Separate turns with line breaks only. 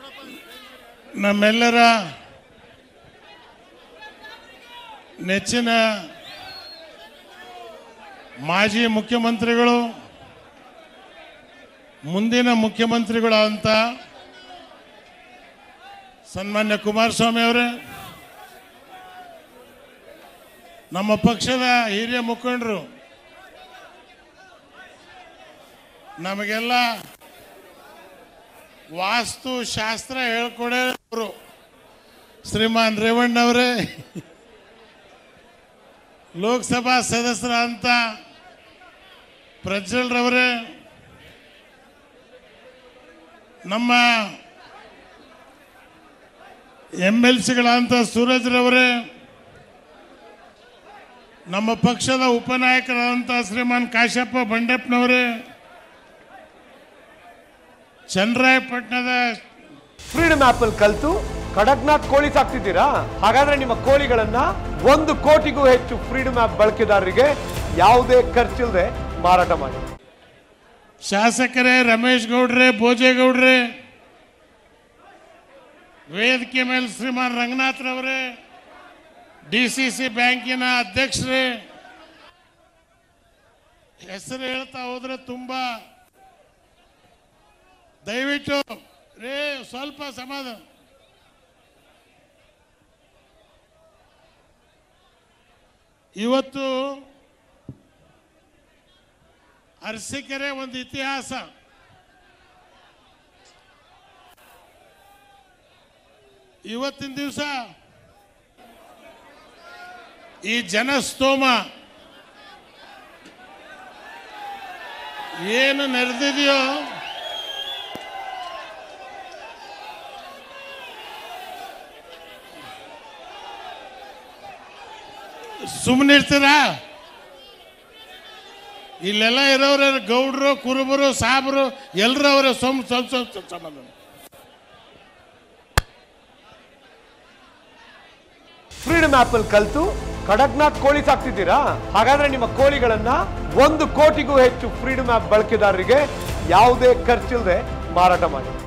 ನಮ್ಮೆಲ್ಲರ ನೆಚ್ಚಿನ ಮಾಜಿ ಮುಖ್ಯಮಂತ್ರಿಗಳು ಮುಂದಿನ ಮುಖ್ಯಮಂತ್ರಿಗಳು ಅಂತ ಸನ್ಮಾನ್ಯ ಕುಮಾರಸ್ವಾಮಿ ಅವರೇ ನಮ್ಮ ಪಕ್ಷದ ಹಿರಿಯ ಮುಖಂಡರು ನಮಗೆಲ್ಲ ವಾಸ್ತು ಶಾಸ್ತ್ರ ಹೇಳ್ಕೊಡೋರು ಶ್ರೀಮಾನ್ ರೇವಣ್ಣವರೇ ಲೋಕಸಭಾ ಸದಸ್ಯರ ಅಂತ ಪ್ರಜ್ವಲ್ರವರೇ ನಮ್ಮ ಎಮ್ ಎಲ್ ಸಿಗಳಂತ ಸೂರಜ್ರವರೇ ನಮ್ಮ ಪಕ್ಷದ ಉಪನಾಯಕರಾದಂಥ ಶ್ರೀಮಾನ್ ಕಾಶಪ್ಪ ಬಂಡೆಪ್ಪನವರೇ ಚನ್ನರಾಯಪಟ್ಟಣದ
ಫ್ರೀಡಮ್ ಆಪ್ ಅಲ್ಲಿ ಕಲ್ತು ಕಡಕ್ನಾಥ್ ಕೋಳಿ ಸಾಕ್ತಿದ್ದೀರಾ ಹಾಗಾದ್ರೆ ನಿಮ್ಮ ಕೋಳಿಗಳನ್ನ ಒಂದು ಕೋಟಿಗೂ ಹೆಚ್ಚು ಫ್ರೀಡಮ್ ಆಪ್ ಬಳಕೆದಾರರಿಗೆ ಯಾವುದೇ ಖರ್ಚಿಲ್ಲದೆ ಮಾರಾಟ ಮಾಡಿ
ಶಾಸಕರೇ ರಮೇಶ್ ಗೌಡ್ರೆ ಭೋಜೇಗೌಡ್ರೆ ವೇದಿಕೆ ಮೇಲೆ ಶ್ರೀಮಾನ್ ರಂಗನಾಥ್ರವರೇ ಡಿ ಸಿ ಸಿ ಬ್ಯಾಂಕಿನ ಅಧ್ಯಕ್ಷರೇ ಹೆಸರು ಹೇಳ್ತಾ ಹೋದ್ರೆ ತುಂಬಾ ದಯವಿಟ್ಟು ರೇ ಸ್ವಲ್ಪ ಸಮಾಧಾನ ಇವತ್ತು ಅರಸೀಕೆರೆ ಒಂದು ಇತಿಹಾಸ ಇವತ್ತಿನ ದಿವಸ ಈ ಜನಸ್ತೋಮ ಏನು ನಡೆದಿದೆಯೋ ಸುಮ್ಮನಿರ್ತೀರಾ ಇಲ್ಲೆಲ್ಲ ಇರೋರು ಗೌಡ್ರು ಕುರುಬರು ಸಾಬರು ಎಲ್ಲರೂ ಅವರ ಸೊಮ್ ಸ್ವಲ್ಪ ಸ್ವಲ್ಪ ಸಮಾಧಾನ
ಫ್ರೀಡಮ್ ಆಪ್ ಅಲ್ಲಿ ಕಲ್ತು ಕಡಕ್ನಾಥ್ ಕೋಳಿ ಸಾಕ್ತಿದ್ದೀರಾ ಹಾಗಾದ್ರೆ ನಿಮ್ಮ ಕೋಳಿಗಳನ್ನ ಒಂದು ಕೋಟಿಗೂ ಹೆಚ್ಚು ಫ್ರೀಡಮ್ ಆಪ್ ಬಳಕೆದಾರರಿಗೆ ಯಾವುದೇ ಖರ್ಚಿಲ್ಲದೆ ಮಾರಾಟ ಮಾಡಿ